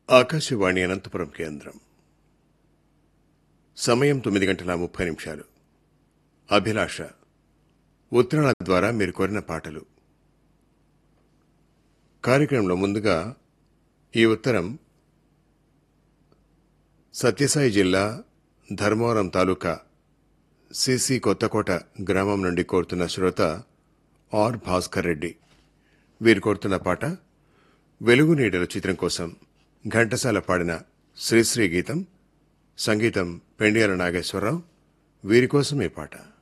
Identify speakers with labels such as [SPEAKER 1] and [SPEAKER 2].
[SPEAKER 1] ఆకాశవాణి అనంతపురం కేంద్రం సమయం తొమ్మిది గంటల ముప్పై నిమిషాలు అభిలాష ఉత్తరాల ద్వారా మీరు కోరిన పాటలు కార్యక్రమంలో ముందుగా ఈ ఉత్తరం సత్యసాయి జిల్లా ధర్మవరం తాలూకా సిసి కొత్తకోట గ్రామం నుండి కోరుతున్న శ్రోత ఆర్ భాస్కర్ రెడ్డి వీరు కోరుతున్న పాట వెలుగు నీడలు చిత్రం కోసం ఘంటసాల పాడిన శ్రీశ్రీ గీతం సంగీతం పెండియాల నాగేశ్వరరావు వీరి కోసం ఈ పాట